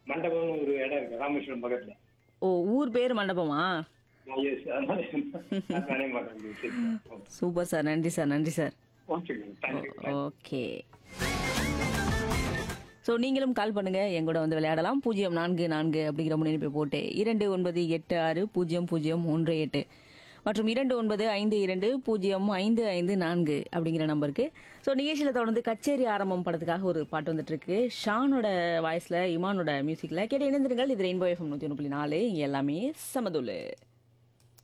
மண்டபம்னு ஒரு இடம் இருக்கு ராமேஸ்வரம் பக்கத்துல ஓ ஊர் பேர் மண்டபமா எஸ் அதனால நான் நானே மாட்டேன் சூப்பர் சார் நன்றி சார் நன்றி sir okay thank you okay so நீங்களும் கால் பண்ணுங்க என் கூட வந்து விளையாடலாம் பூஜ்ஜியம் நான்கு நான்கு அப்படிங்கிற முன்னிணைப்பை போட்டு இரண்டு ஒன்பது எட்டு ஆறு பூஜ்ஜியம் பூஜ்ஜியம் ஒன்று எட்டு மற்றும் இரண்டு ஒன்பது ஐந்து இரண்டு பூஜ்ஜியம் ஐந்து ஐந்து நான்கு அப்படிங்கிற நம்பருக்கு ஸோ நிகழ்ச்சியில் தொடர்ந்து கச்சேரி ஆரம்பம் படத்துக்காக ஒரு பாட்டு வந்துட்டு இருக்கு ஷானோட வாய்ஸ்ல இமானோட மியூசிக்ல கேட்டு இணைந்திருங்கள் இது ரெயின்போ எஃப்எம் நூற்றி ஒன்று புள்ளி நாலு இங்கே எல்லாமே சமதுல்லு